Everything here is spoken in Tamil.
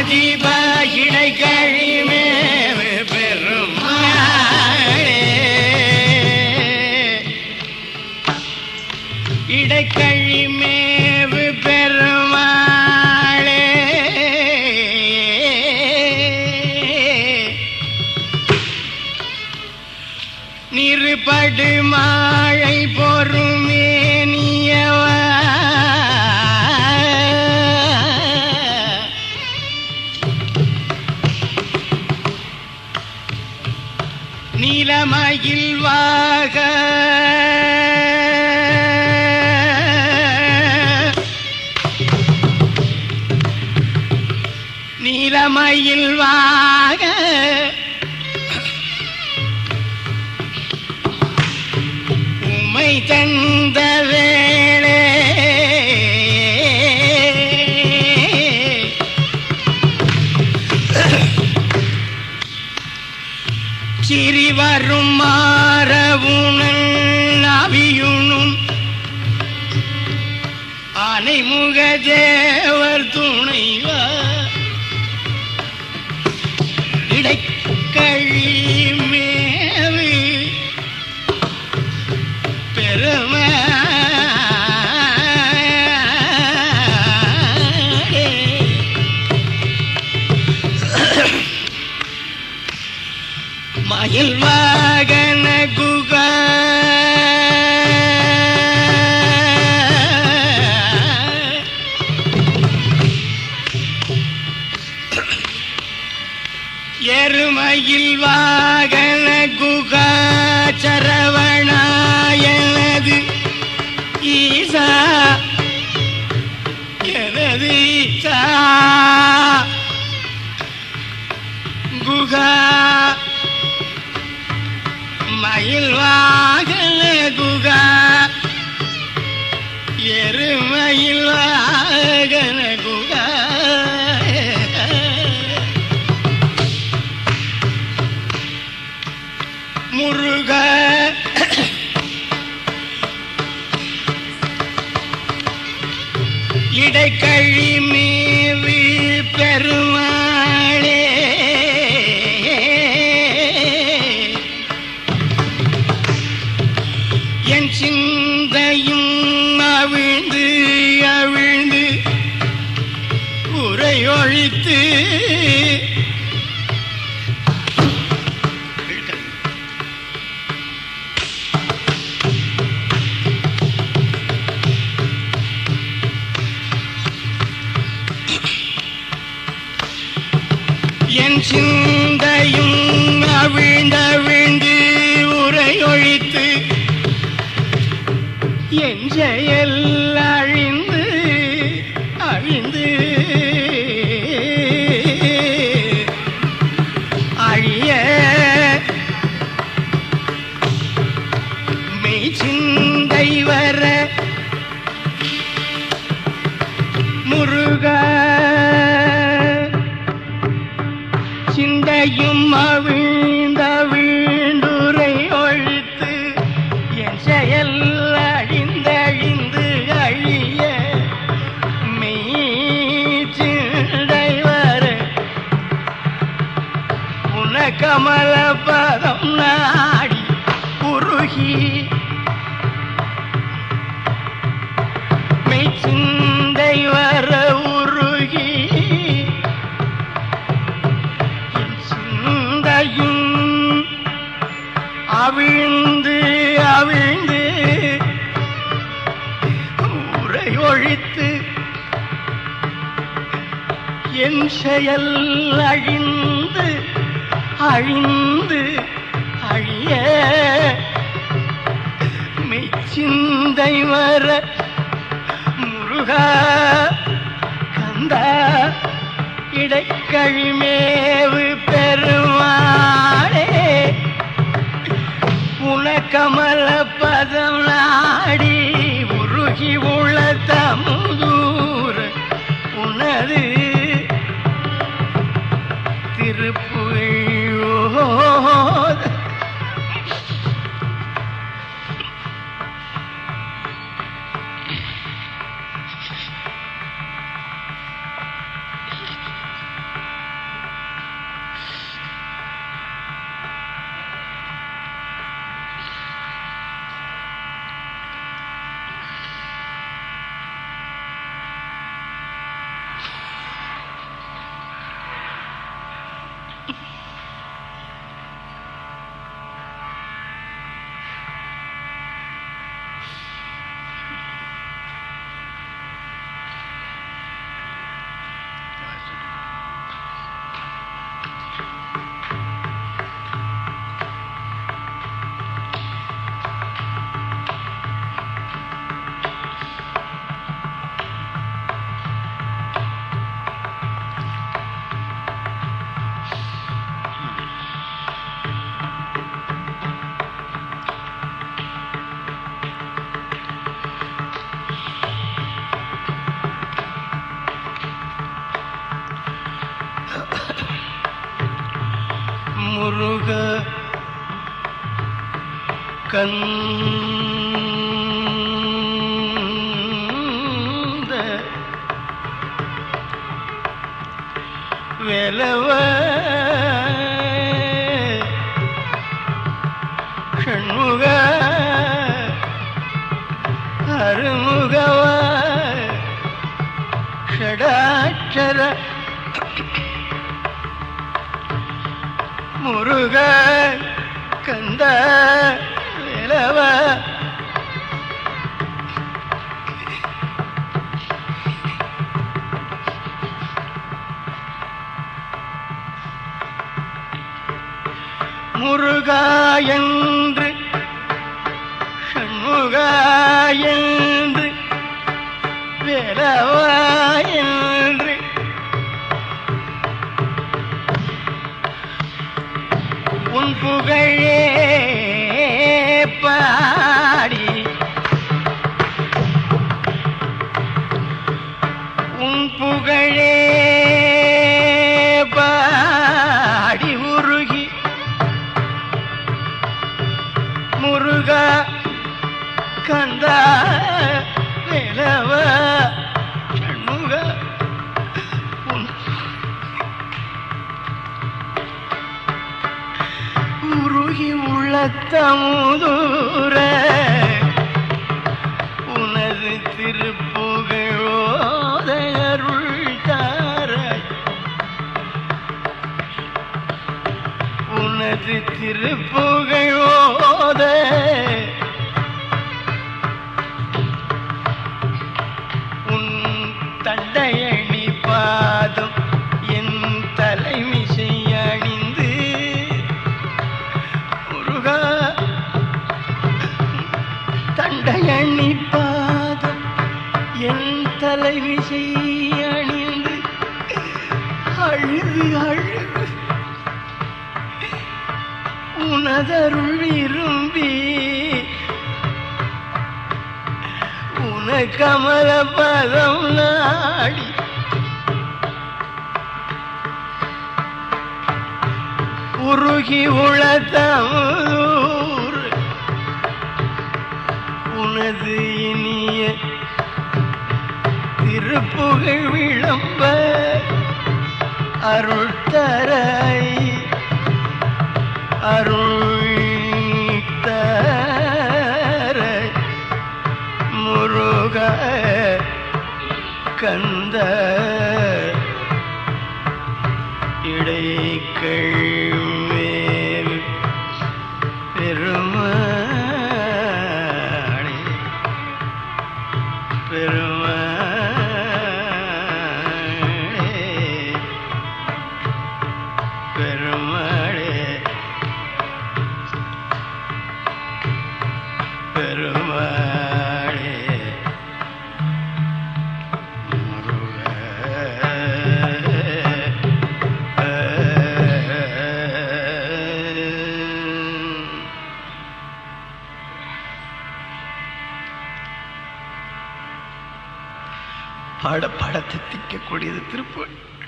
ஆதிப இடைக்கழிமே பெருமாளே இடைக்கழிமேவு பெருமாளே நிறுபடு மாழை பொறுமேனியவா நீலமயில் வாக நீலமயில் வாக உமை தந்த வேளே சிறி வரும் மாறவுணல் அவியுணும் ஆனைமுக தேவர் துணைவா இடைக்கழி மேவு பெருமாளே மயில் வாகன குக எருமயில் வாகன குக சரவணாயனது ஈசா எனது ஈசா குகா மயில் வாகன குகா எருமயில் வாகன குகா முருக இடைக்கழி மீது பெருமாளே என் சிந்தையும் அவிழ்ந்து அவிழ்ந்து உரையொழித்து என் சிந்தையும் அவிழ்ந்தவிழ்ந்து உரையொழித்து என் செயல் அழிந்து அழிந்து அழிய மெய் சிந்தை வர முருகா சிந்தையும் அவிழ்ந்த வீண்டுரை ஒழித்து என் செயல் அழிந்தழிந்து அழிய மெய் சிந்தை வர உன கமல பதம் நாடி உருகி மெய் சிந்தை வர உருகி என் சிந்தையும் அவிழ்ந்து அவிழ்ந்து உரை ஒழித்து என் செயல் அழிந்து அழிந்து அழிய மெய்ச்சிந்தை வர முருகா கந்தா இடைக்கழிமேவு பெருமாளே உனக்கமல பதம் நாடி உருகி உள்ள தமுதூர் உனது திருப்புகழோத முருக கந்த வேலவ ஷண்முக அருமுகவ ஷடாட்சர முருக கந்த வேலவ முருகா என்று ஷண்முகா என்று வேலவா என்று உன் புகழே பாடி உன் புகழே பாடி உருகி முருகா கந்தா வேலவ சண்முக உன் உருகி உள்ளத்தமுதூர உனது திருப்புகழோதருள் தாராய் உனது திருப்புகழோத உன் தண்டையணி பாதம் என் தலைமிசை அணிந்து முருகா தண்டையணி பாதம் என் தலைவிசை அணிந்து அழுது அழுது உனதருள் விரும்பி உன கமல பதம் நாடி உருகி உளத்தமூர் உனது இனிய திருப்புகழ் விளம்ப அருள் தரை அருள் தர முருக கந்த இடைக்கழ்வேல் பெருமாளே பெருமாளே பெருமாளே பெருமாளே முருக பாட பாட தித்திக்கக்கூடியது திருப்பூர்